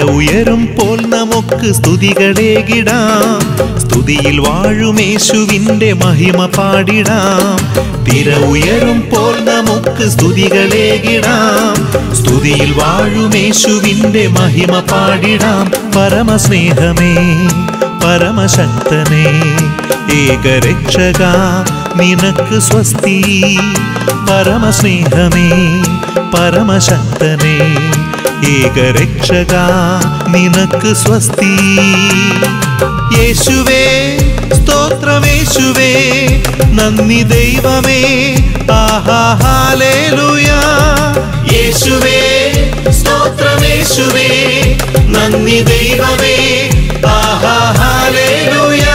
ഉയരും പോൽ നമുക്ക് സ്തുതികളേകിടാം സ്തുതിയിൽ വാഴുമേശുവിൻ്റെ മഹിമ പാടിടാം തിര ഉയരും പോൽ നമുക്ക് സ്തുതികളേകിടാം സ്തുതിയിൽ വാഴുമേശുവിൻ്റെ മഹിമ പാടിടാം പരമസ്നേഹമേ പരമശക്തനേ ഏകരക്ഷക നിനക്ക് സ്വസ്തി പരമസ്നേഹമേ പരമശക്തനേ ഏകരക്ഷക നിനക്ക് സ്വസ്തി യേശുവേ സ്തോത്രമേശുവേ നന്ദി ദൈവമേ ആഹാ ഹാലേലുയാ യേശുവേ സ്തോത്രമേശുവേ നന്ദി ദൈവമേ ആഹാ ഹാലേലുയാ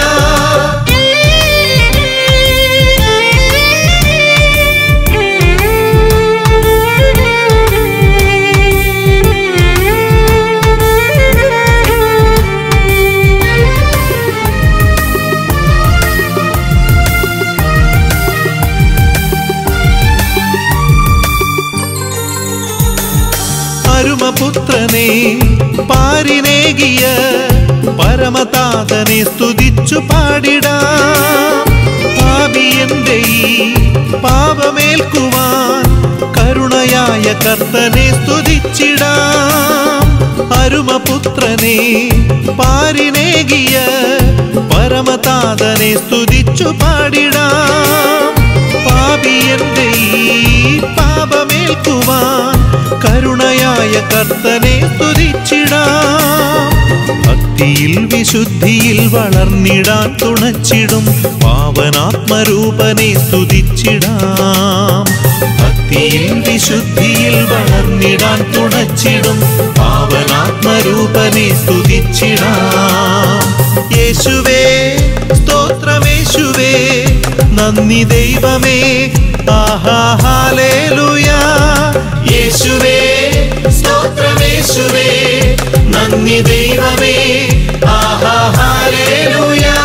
പരമപുത്രനെ പാരിനേകിയ പരമതാതനെ സ്തുതിച്ചു പാടിടാം പാപിയന്റെ ഈ പാപമേൽക്കുവാൻ കരുണയായ കർത്തനെ സ്തുതിച്ചിടാം അരുമപുത്രനെ പാരിനേകിയ പരമതാതനെ സ്തുതിച്ചു പാടിടാം പാപിയന്റെ ഈ പാപമേൽക്കുവാൻ കരുണയായ കർത്തനെ സ്തുതിച്ചിടാം ഭക്തിയിൽ വിശുദ്ധിയിൽ വളർന്നിടാൻ തുണച്ചിടും പാവനാത്മരൂപനെ സ്തുതിച്ചിടാം ഭക്തിയിൽ വിശുദ്ധിയിൽ വളർന്നിടാൻ തുണച്ചിടും പാവനാത്മരൂപനെ സ്തുതിച്ചിടാം യേശുവേ സ്തോത്രമേശുവേ നന്ദി ദൈവമേ ആഹാ ഹാലേലുയാ യേശുവേ സ്തോത്രമേശുവേ നന്ദി ദൈവമേ ആഹാ ഹാലേലുയാ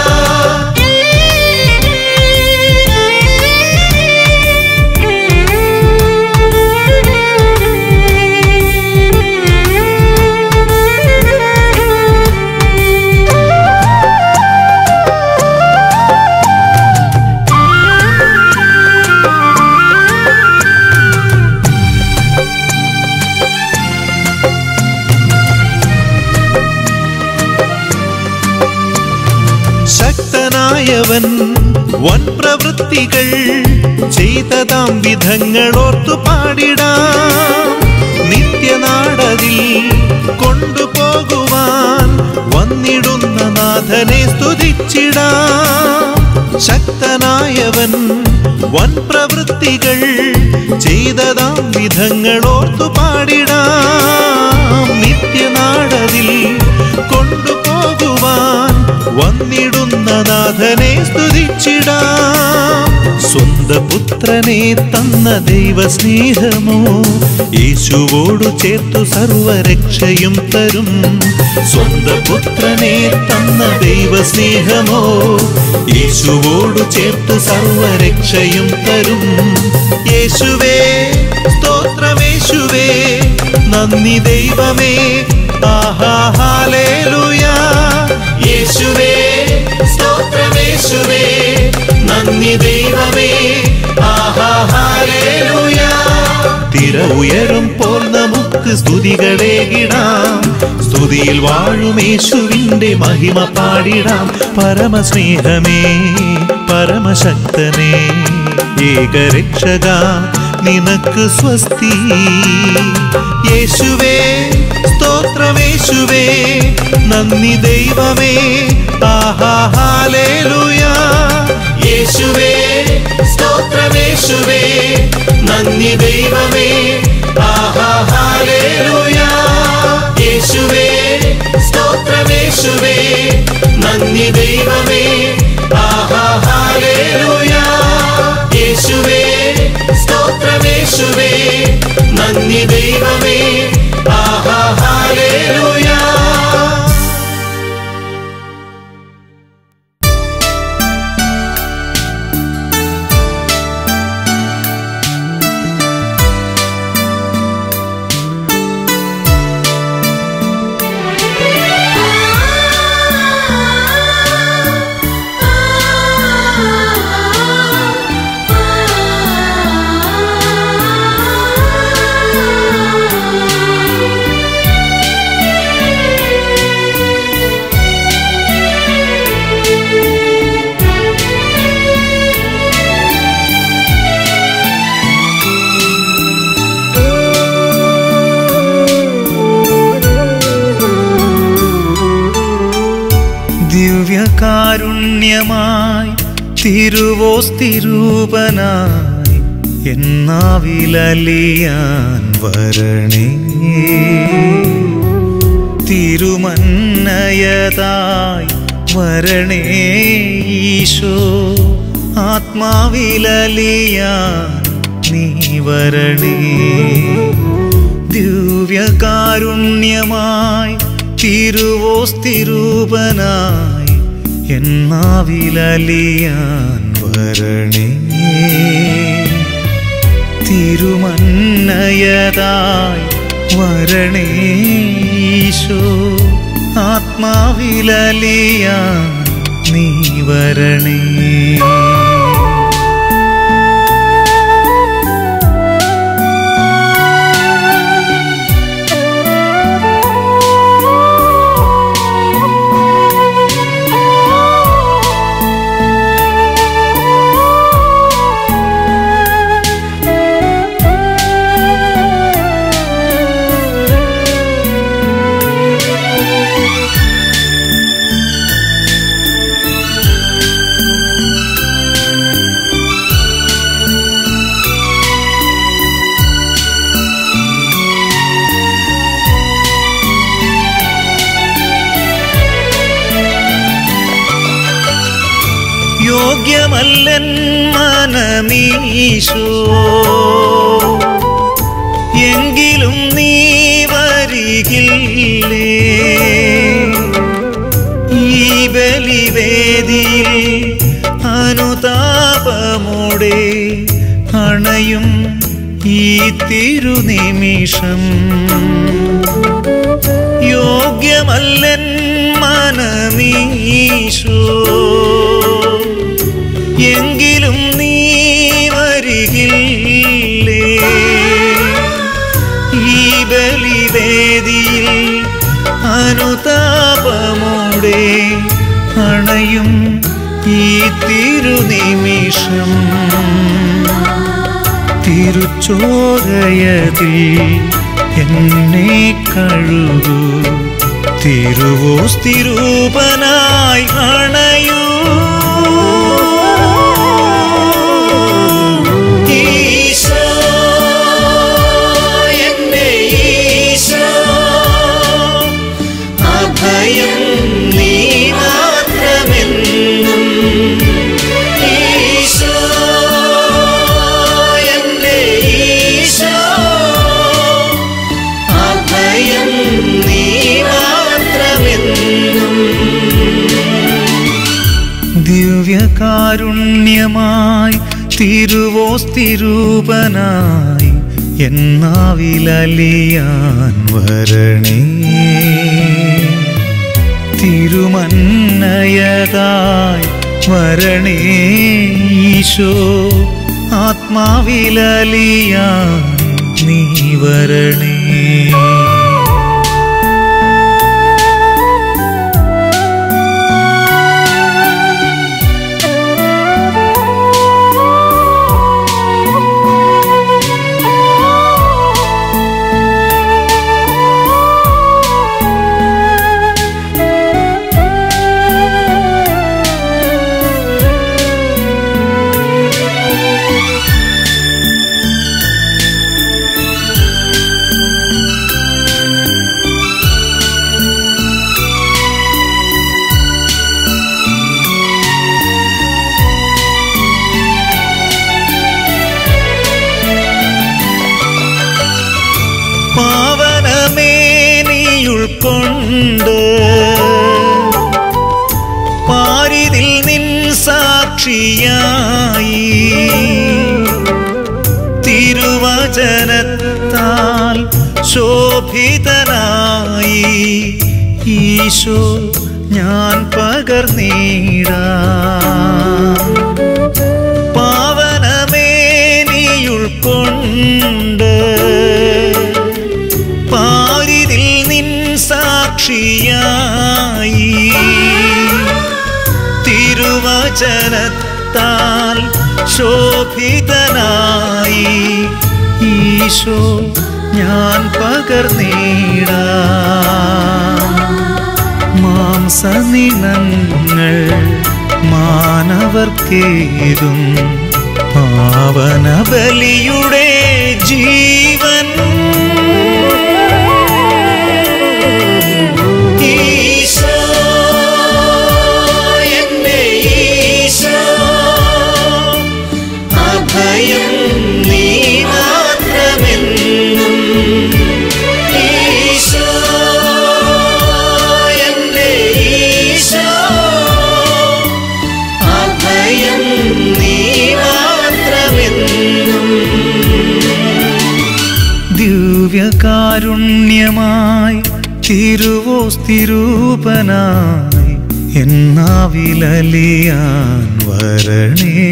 ശക്തനായവൻ വൻ പ്രവൃത്തികൾ ചെയ്തതാം വിധങ്ങളോർത്തു പാടിടാം നിത്യനാടതിൽ കൊണ്ടുപോകുവാൻ വന്നിടുന്ന നാഥനെ സ്തുതിച്ചിടാം ശക്തനായവൻ വൻ പ്രവൃത്തികൾ ചെയ്തതാം വിധങ്ങളോർത്തു പാടിടാം നിത്യനാടതിൽ കൊണ്ടുപോകുവാൻ വന്നിടുന്ന നാഥനെ സ്തുതിച്ചിടാം സ്വന്ത പുത്രനെ തന്ന ദൈവസ്നേഹമോ യേശുവോടു ചേർത്തു സർവരക്ഷയും തരും സ്വന്ത പുത്രനെ തന്ന ദൈവസ്നേഹമോ യേശുവോടു ചേർത്തു സർവരക്ഷയും തരും യേശുവേ സ്തോത്രമേശുവേ നന്ദി ദൈവമേ ആഹാ ഹാലേലുയാ യേശുവേ സ്തോത്രമേശുവേ നന്ദി ദൈവമേ ആഹാ ഹാലേലുയാ തിര ഉയരും പോൽ നമുക്ക് സ്തുതികളേകിടാം സ്തുതിയിൽ വാഴുമേശുവിൻ്റെ മഹിമ പാടിടാം പരമസ്നേഹമേ പരമശക്തനേ ഏകരക്ഷക നിനക്ക് സ്വസ്തി യേശുവേ സ്തോത്രമേശുവേ നന്ദി ദൈവമേ ആഹാ ഹാലേലുയാ യേശുവേ സ്തോത്രമേശുവേ നന്ദി ദൈവമേ ആഹാ ഹാലേലുയാ യേശുവേ സ്തോത്രമേശുവേ നന്ദി ദൈവമേ ആഹാ ഹാലേലുയാ യേശുവേ സ്തോത്രമേശുവേ നന്ദി ദൈവമേ ആഹാ ഹാലേലുയാ യേശുവേ ദിവ്യകാരുണ്യമായി തിരുവോസ്തിരൂപനായി എന്നാവിലലിയാൻ വരണേ തിരുമന്നയതായി വരണേ ഈശോ ആത്മാവിലലിയാൻ നീ വരണേ ദിവ്യകാരുണ്യമായി തിരുവോസ്തിരൂപനായി എന്നാവിലലിയാൻ വരണേ തിരുമന്നയതായി വരണേ ഈശോ ആത്മാവിലലിയാൻ നീ വരണേ യോഗ്യമല്ലൻ മനമീശോ എങ്കിലും നീ വരികില്ലേ ഈ ബലിവേദിയിൽ അനുതാപമോടെ അണയും ഈ തിരുനിമിഷം യോഗ്യമല്ലൻ മനമീശോ എങ്കിലും നീ വരികില്ലേ ഈ ബലിവേദിയിൽ അനുതാപമോടെ അണയും ഈ തിരുനിമിഷം തിരുച്ചോരയതിൽ എന്നെ കഴുകൂ തിരുവോസ്തിരൂപനായി അണയൂ ഈശോ എന്റെ ഈശോ അഭയം നീ മാത്രമെന്നും ഈശോ എന്റെ ഈശോ അഭയം നീ മാത്രമെന്നും ദിവ്യകാരുണ്യമായി തിരുവോസ്തിരൂപനായി എന്നാവിലലിയാൻ വരണേ തിരുമന്നയതായി വരണേ ഈശോ ആത്മാവിലലിയാൻ നീ വരണേ പാവനമേനിയുൾക്കൊണ്ട് പാരിതിൽ നിൻ സാക്ഷിയായി തിരുവചനത്താൽ ശോഭിതനായി ഈശോ ഞാൻ പകർന്നീടാ പാവനമേനിയുൾക്കൊണ്ട് പാരിതിൽ നിൻ സാക്ഷിയായി തിരുവചനത്താൽ ശോഭിതനായി ഈശോ ഞാൻ പകർന്നീടാ മാംസ മാംസനിണങ്ങൾ മാനവർക്കേതും പാവന ബലിയുടെ ജീവൻ ഈശോ എന്റെ ഈശോ അഭയം നീ മാത്രമെന്നും ഈശോ എന്റെ ഈശോ അഭയം നീ മാത്രമെന്നും ദിവ്യകാരുണ്യമായി തിരുവോസ്തിരൂപനായി എന്നാവിലലിയാൻ വരണേ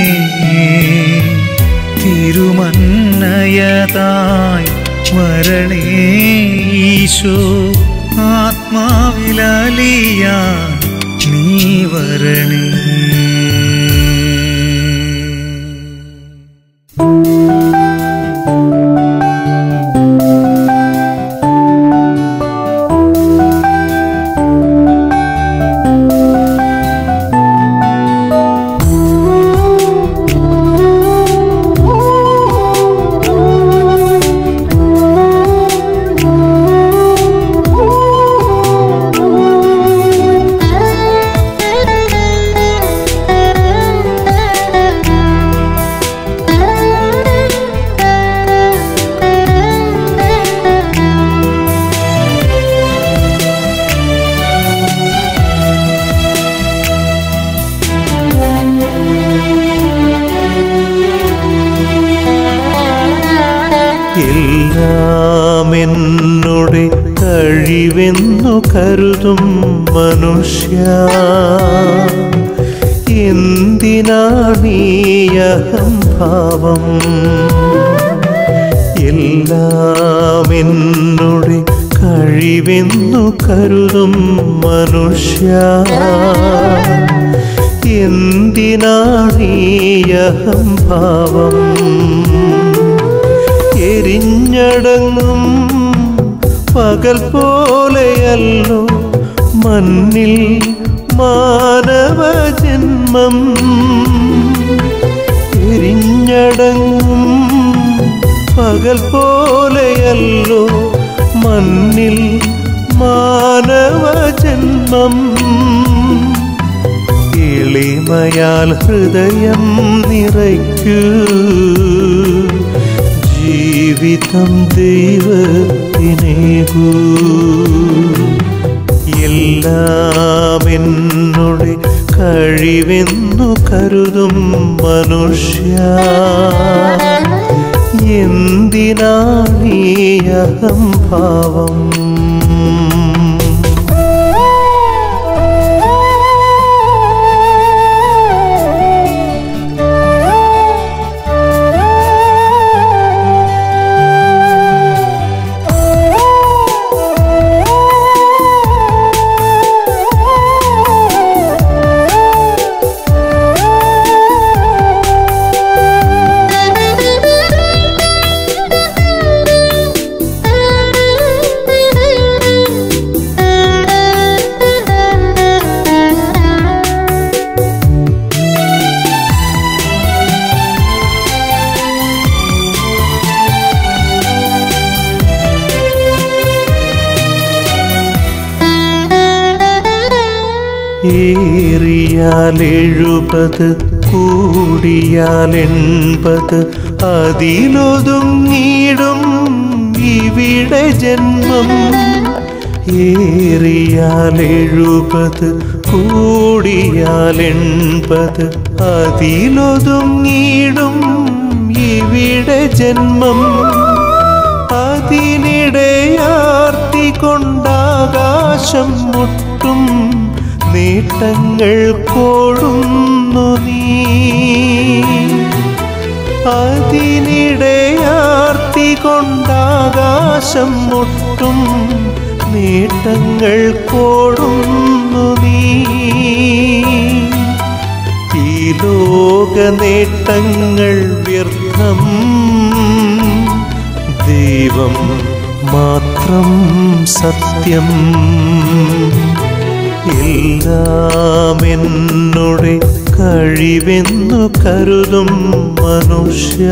തിരുമന്നയതായി വരണേ ഈശോ ആത്മാവിലലിയാൻ നീ വരണേ എല്ലാം എന്നോടെ കഴിവെന്നു കരുതും മനുഷ്യ എന്തിനാണീയഹംഭാവം എല്ലാം എന്നോടെ കഴിവെന്നു കരുതും മനുഷ്യ എന്തിനാണീയഹംഭാവം എരിഞ്ഞടങ്ങും പകൽ പോലെയല്ലോ മണ്ണിൽ മാനവജന്മം എരിഞ്ഞടങ്ങും പകൽ പോലെയല്ലോ മണ്ണിൽ മാനവജന്മം എളിമയാൽ ഹൃദയം നിറയ്ക്കൂ ജീവിതം ദൈവത്തിനേകൂ എല്ലാം എന്നോട് കഴിവെന്നു കരുതും മനുഷ്യ എന്തിനാണീ അഹംഭാവം ഏറിയാൽ എഴുപത് കൂടിയാൽ എൺപത് അതിലൊതുങ്ങിടും ഇവിടെ ജന്മം ഏറിയാൽ എഴുപത് കൂടിയാൽ എൺപത് അതിലൊതുങ്ങിടും ഇവിടെ ജന്മം അതിനിടെയാർത്തി കൊണ്ടാകാശം മുട്ടും നേട്ടങ്ങൾ കോടുന്നു നീ അതിനിടെയാർത്തി കൊണ്ടാകാശം മുട്ടും നേട്ടങ്ങൾ കോടുന്നു നീ ഈ ലോക നേട്ടങ്ങൾ വ്യർത്ഥം ദൈവം മാത്രം സത്യം എല്ലാം എന്നുടെ കഴിവെന്നു കരുതും മനുഷ്യ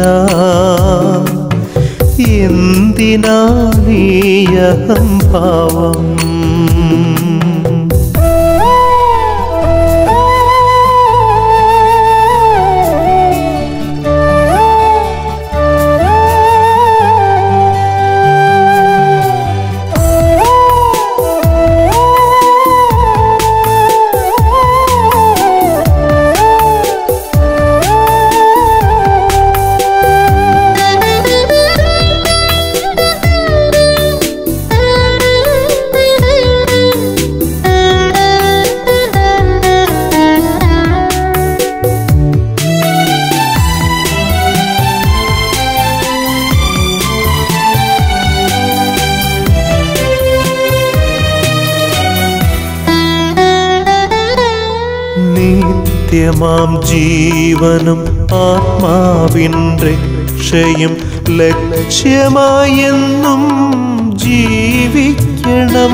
എന്തിനാണീ അഹംഭാവം നിത്യമാം ജീവനും ആത്മാവിൻ രക്ഷയും ലക്ഷ്യമായെന്നും ജീവിക്കണം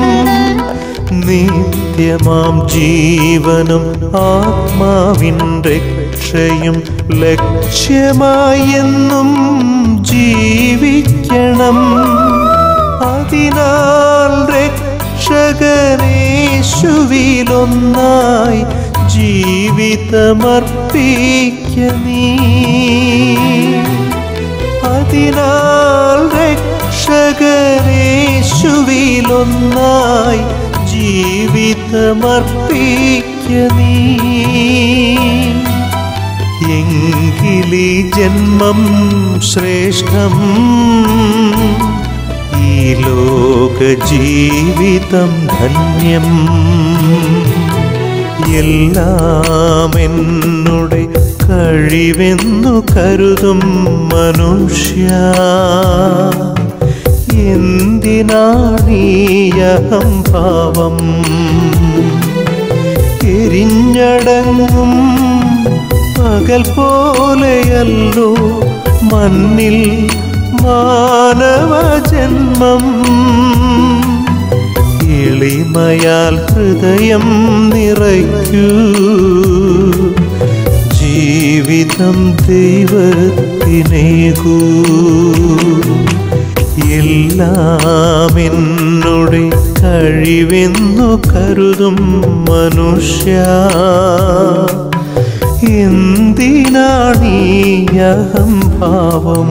നിത്യമാം ജീവനും ആത്മാവിൻ രക്ഷയും ലക്ഷ്യമായെന്നും ജീവിക്കണം അതിനാൽ രക്ഷകനേശുവിലൊന്നായി ജീവിതമർപ്പിക്ക നീ അതിനാൽ രക്ഷകനേശുവിലൊന്നായി ജീവിതമർപ്പിക്ക നീ എങ്കിലീ ജന്മം ശ്രേഷ്ഠം ഈ ലോക ജീവിതം ധന്യം എല്ലാം എന്നുടെ കഴിവെന്നു കരുതും മനുഷ്യ എന്തിനാണീ അഹംഭാവം എരിഞ്ഞടങ്ങും പകൽ പോലെയല്ലോ മണ്ണിൽ മാനവജന്മം എളിമയാൽ ഹൃദയം നിറയ്ക്കൂ ജീവിതം ദൈവത്തിനേകൂ എല്ലാം എന്നുടെ കഴിവെന്നു കരുതും മനുഷ്യ എന്തിനാണീ അഹംഭാവം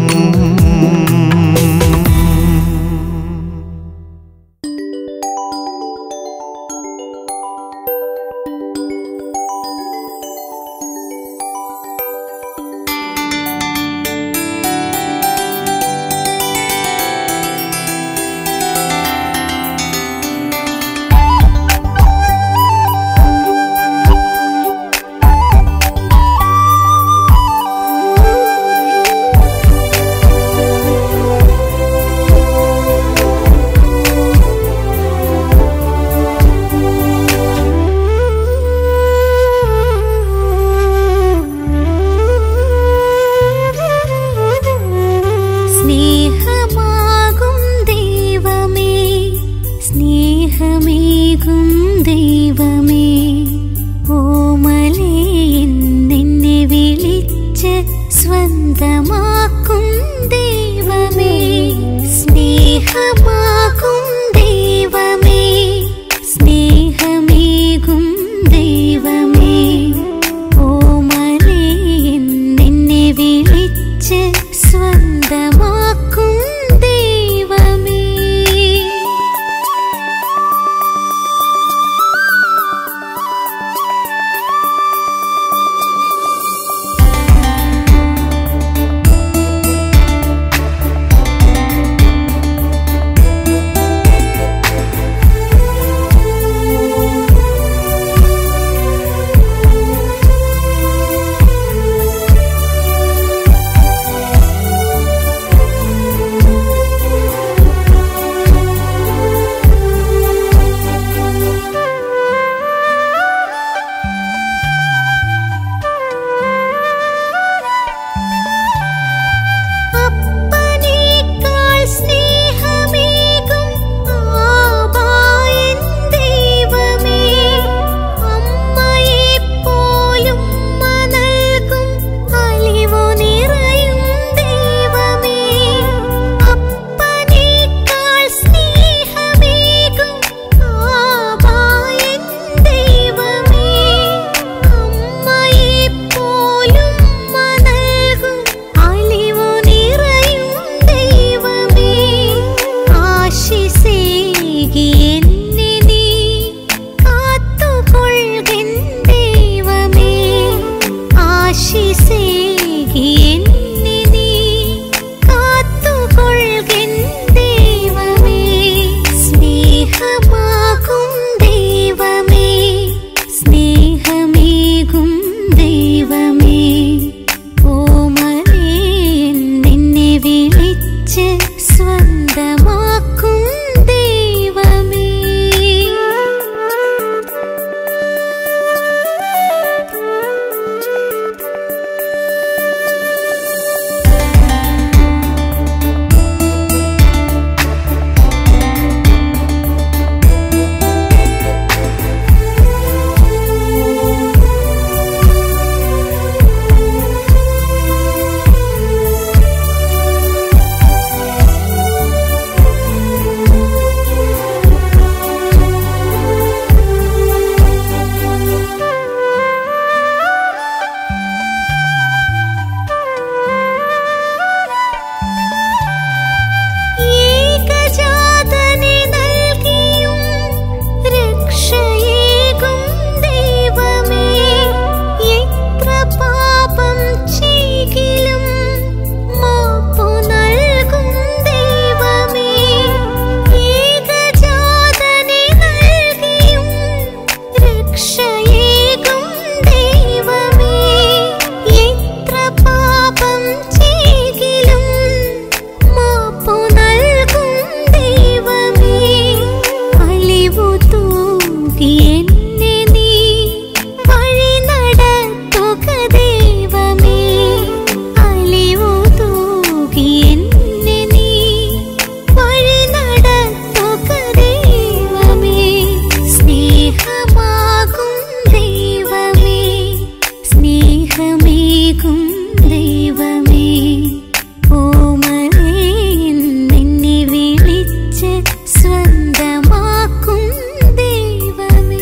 തൂകി എന്നെ നീ വഴി നടത്തുക ദൈവമേ അലിവു തൂകി എന്നെ നീ വഴി നടത്തുക ദൈവമേ സ്നേഹമാകും ദൈവമേ സ്നേഹമേകും ദൈവമേ ഓമനേ നിന്നെ വിളിച്ച് സ്വന്തമാക്കും ദൈവമേ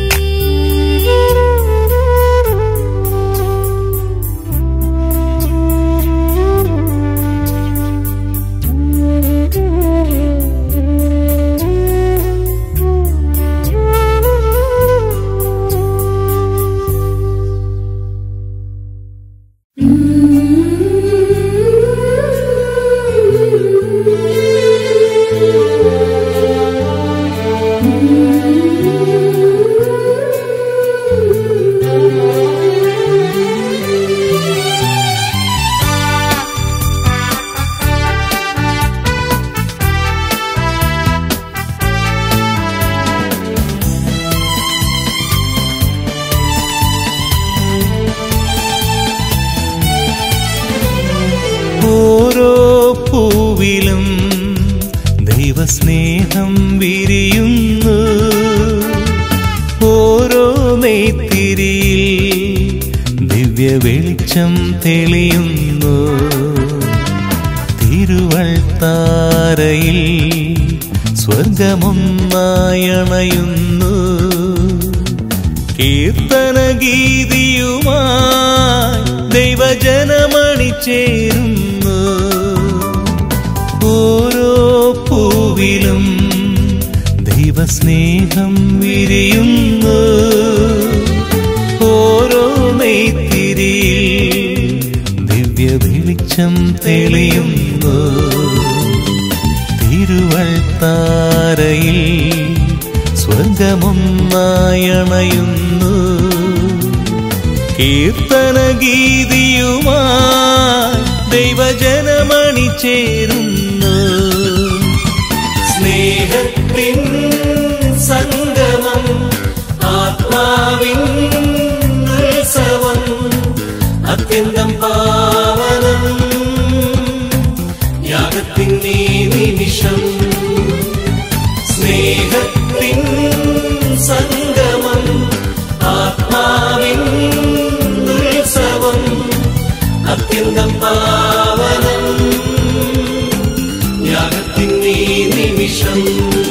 ഓരോ പൂവിലും ദൈവസ്നേഹം വിരിയുന്നു ഓരോ നെയ്ത്തിരിയിൽ ദിവ്യ വെളിച്ചം തെളിയുന്നു തിരുവൾത്താരയിൽ സ്വർഗമൊന്നായണയുന്നു കീർത്തന ഗീതിയുമായി ദൈവജനമണി ചേരുന്നു ഓരോ പൂവിലും ദൈവസ്നേഹം വിരിയുന്നു ഓരോ നെയ്ത്തിരിയിൽ ദിവ്യ വെളിച്ചം തെളിയുന്നു തിരുവൾത്താരയിൽ സ്വർഗമൊന്നായണയുന്നു കീർത്തന ഗീതിയുമായി ദൈവജനമണി ചേരുന്നു സ്നേഹത്തിൻ സംഗമം ആത്മാവിൻ ഉത്സവം അത്യന്തം പാവനം യാഗത്തിൻ ഈ നിമിഷം സ്നേഹത്തിൻ സംഗമം ആത്മാവിൻ ഉത്സവം അത്യന്തം പാവനം യാഗത്തിൻ ഈ നിമിഷം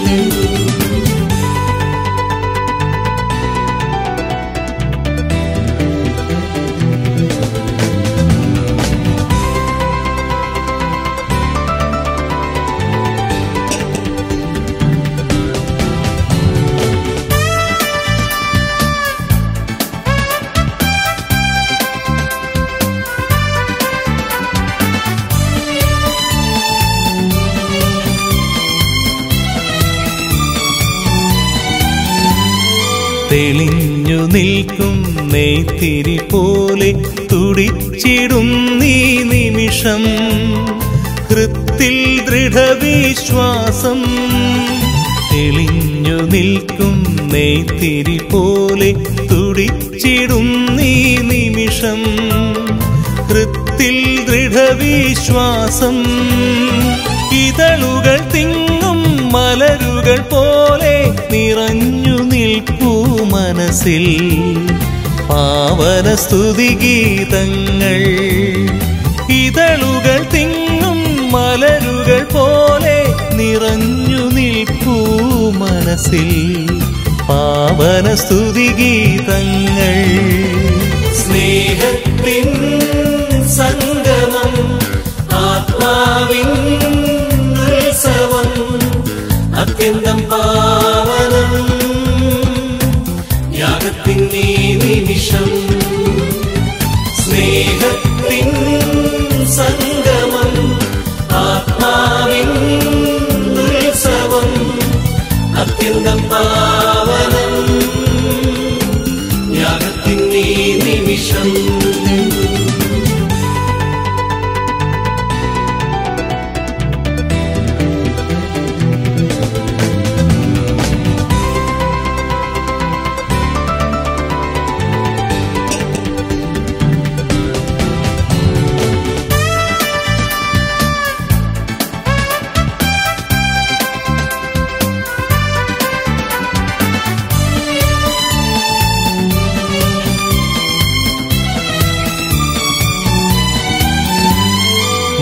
തെളിഞ്ഞു നിൽക്കും നെയ്ത്തിരി പോലെ തുടിച്ചിടും നീ നിമിഷം ഹൃത്തിൽ ദൃഢവിശ്വാസം തെളിഞ്ഞു നിൽക്കും നെയ്ത്തിരി പോലെ തുടിച്ചിടും നീ നിമിഷം ഹൃത്തിൽ ദൃഢവിശ്വാസം ഇതളുകൾ തിങ്ങും മലരുകൾ പോലെ നിറഞ്ഞു നിൽപ്പൂ മനസ്സിൽ പാവന സ്തുതിഗീതങ്ങൾ ഇതളുകൾ തിങ്ങും മലരുകൾ പോലെ നിറഞ്ഞു നിൽപ്പൂ മനസ്സിൽ പാവന സ്തുതിഗീതങ്ങൾ സ്നേഹത്തിൻ സംഗമം ആത്മാവിൻ ഉത്സവം അത്യന്തം പാവനം യാഗത്തിൻ ഈ നിമിഷം സ്നേഹത്തിൻ സംഗമം ആത്മാവിൻ ഉത്സവം അത്യന്തം പാവനം യാഗത്തിൻ ഈ നിമിഷം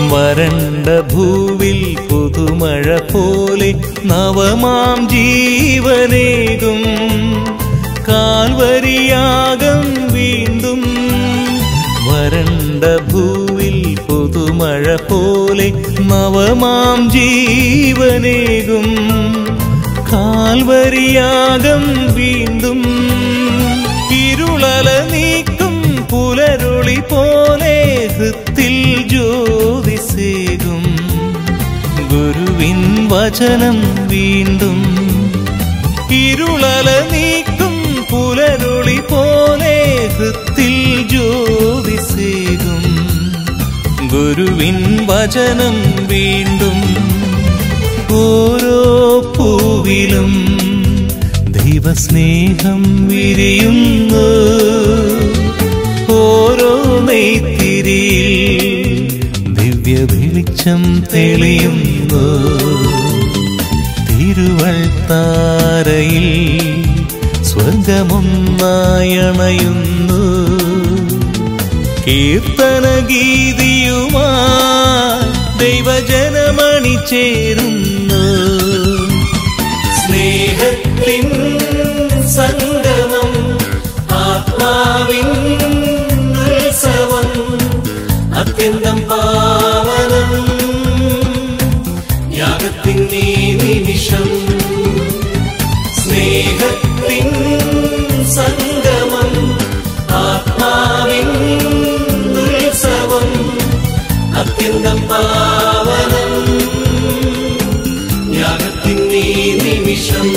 വരണ്ട ഭൂവിൽ പുതുമഴ പോലെ നവമാം ജീവനേകും കാൽവരിയാകം വീണ്ടും വരണ്ട ഭൂവിൽ പുതുമഴ പോലെ നവമാം ജീവനേകും കാൽവരിയാകം വീണ്ടും ഇരുളല നീക്കും പുലരുളി പോലെ ഹൃത്തിൽ ജ്യോതിസേകും ഗുരുവിൻ വചനം വീണ്ടും ഇരുളല നീക്കും പുലരുളി പോലെ ഹൃത്തിൽ ജ്യോതിസേകും ഗുരുവിൻ വചനം വീണ്ടും ഓരോ പൂവിലും ദൈവസ്നേഹം വിരിയുന്നു ഓരോ നെയ്ത്തിരിയിൽ ദിവ്യ വെളിച്ചം തെളിയുന്നു തിരുവൾത്താരയിൽ സ്വർഗമൊന്നായണയുന്നു കീർത്തന ഗീതിയുമായി ദൈവജനമണി ചേരുന്നു സ്നേഹത്തിൻ സംഗമം ആത്മാവിൻ ഉത്സവം അത്യന്തം പാവനം യാഗത്തിൻ ഈ നിമിഷം സ്നേഹത്തിൻ സംഗമം ആത്മാവിൻ ഉത്സവം അത്യന്തം പാവനം യാഗത്തിൻ ഈ നിമിഷം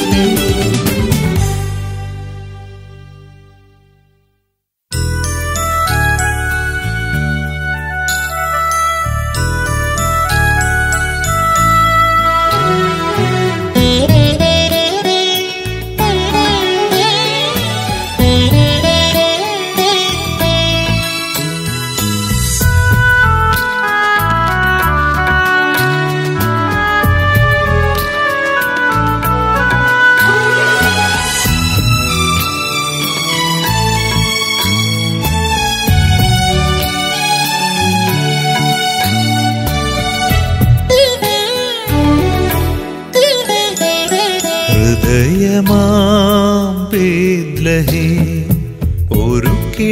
ഹൃദയമാം ബേദ്ലഹേ ഒരു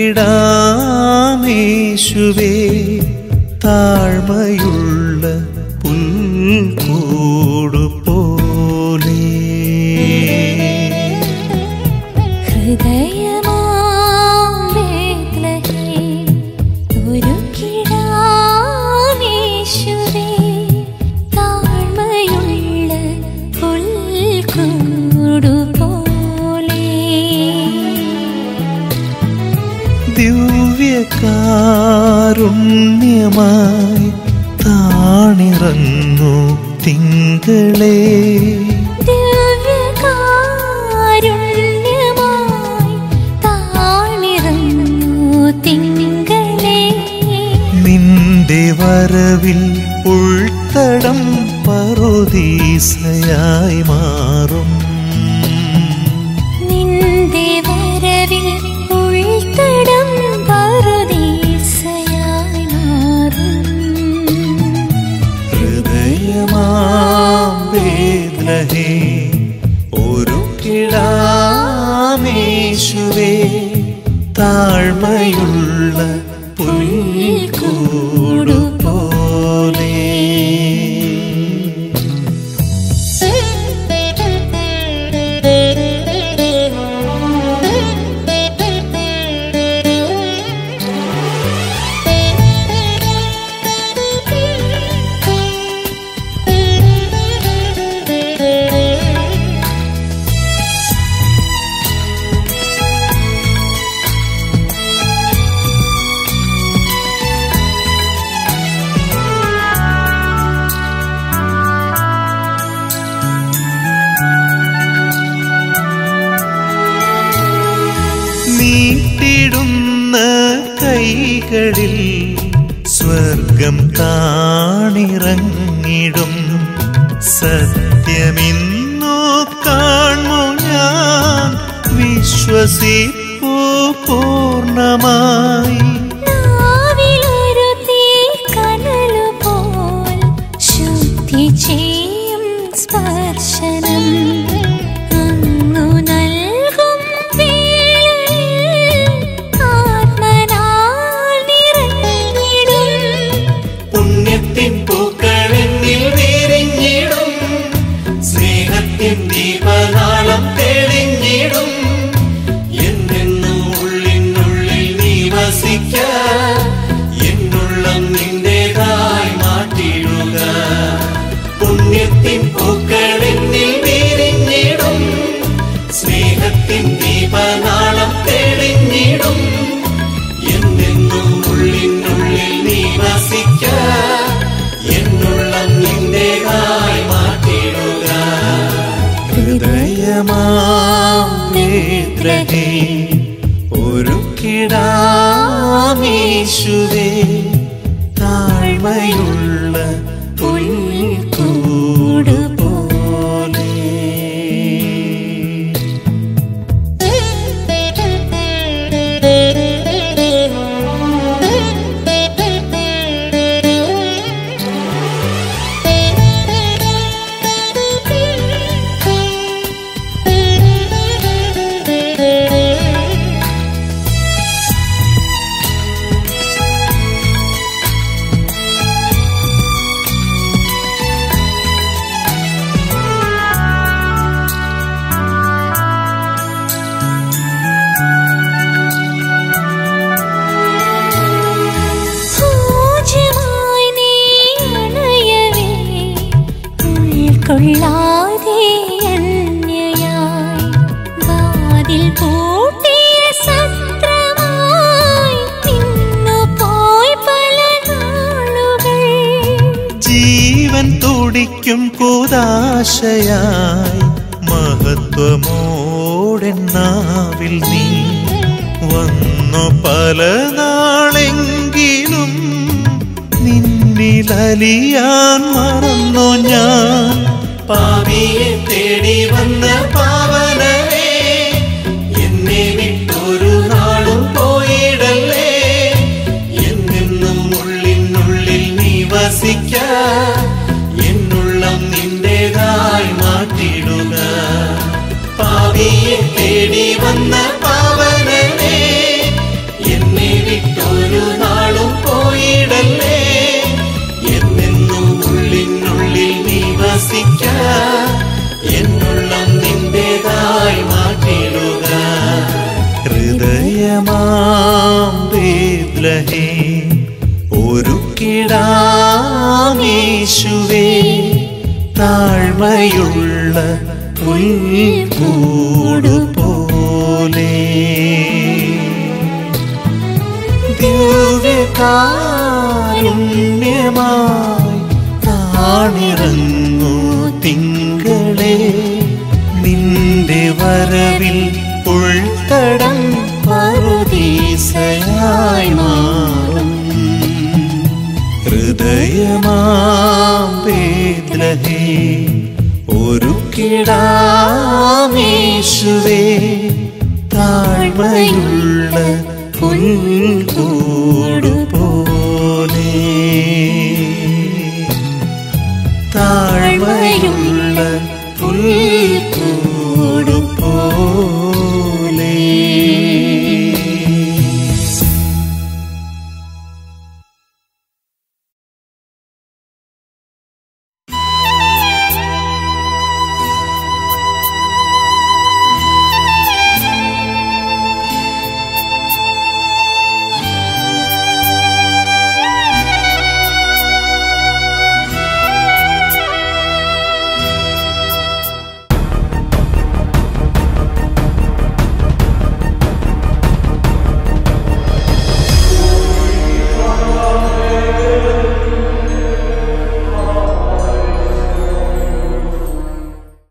കിടാമേശുവേ താഴ്മയുള്ള പുൽക്കൂടു പോലെ ഹൃദയമാം ബേത്ലഹേം ഒരു കിടാവേശുവേ താഴ്മയുള്ള പുൽക്കൂടു പോലെ ദിവ്യകാരുണ്യമായി താണിറങ്ങു തിങ്കളേ ദിവ്യകാരുണ്യമായി താണിറങ്ങൂ തിങ്കളേ നിന്റെ വരവിൽ ഉൾത്തടം പറുദീസയായി മാറും നിന്റെ വരവിൽ ഉൾത്തടം പറുദീസയായി മാറും ഹൃദയമാം വേദ്ലഹേ ഒരു കിടാമേശുവേ താഴ്മയുള്ള പുൽക്കൂടു പോലെ നീട്ടിടുന്ന കൈകളിൽ സ്വർഗം താണിറങ്ങിടും സത്യമിന്നു കാണു ഞാൻ വിശ്വസിപ്പു പൂർണ്ണമായി നാവിലൊരു തീക്കനലു ദീപനാളം തെളിഞ്ഞിടും എന്നെന്നും ഉള്ളിനുള്ളിൽ നീ വസിക്ക എന്നുള്ളം നിന്റേതായി മാറ്റിടുക ഹൃദയമാം നേത്രഹേ ഒരുക്കിടാമേശുവേ താഴ്മയുള്ള പുൽക്കൂട് പോലെ പൂജ്യമായി നീ അണയവേ ഉൾക്കൊള്ളാതെ അന്യയായി വാതിൽ പൂട്ടിയ സത്രമായി നിന്നുപോയി പല നാളുകൾ ജീവൻ തുടിക്കും കൂതാശയായി മഹത്വമോടെന്നാവിൽ നീ വന്നു പല നാളെങ്കിലും നിന്നിലലിയാൻ മറന്നു ഞാൻ പാപിയെ തേടി വന്ന പാവനവേ എന്നെ വിട്ടൊരു നാളും പോയിടല്ലേ എന്നെന്നും ഉള്ളിനുള്ളിൽ നീ വസിക്ക എന്നുള്ളം നിന്റേതായി മാറ്റിടുക പാപിയെ തേടി വന്ന പാവനവേ എന്നെ വിട്ടൊരു നാളും പോയിടല്ലേ എന്നെന്നും ഉള്ളിനുള്ളിൽ നീ വസിക്ക എന്നുള്ളം നിന്റേതായി മാറ്റിടുക ഹൃദയമാം ബേദ്ലഹേ ഒരുക്കിടാമേശുവേ താഴ്മയുള്ള പുൽക്കൂട് പോലെ ദിവ്യകാരുണ്യമായി താണിറങ്ങൂ തിങ്കളെ നിന്റെ വരവിൽ ഉൾത്തടം പറുദീസയായി മാറും ഹൃദയമാം ബേദ്ലഹേ ഒരുക്കിടാമേശുവേ താഴ്മയുള്ള പുൽക്കൂട്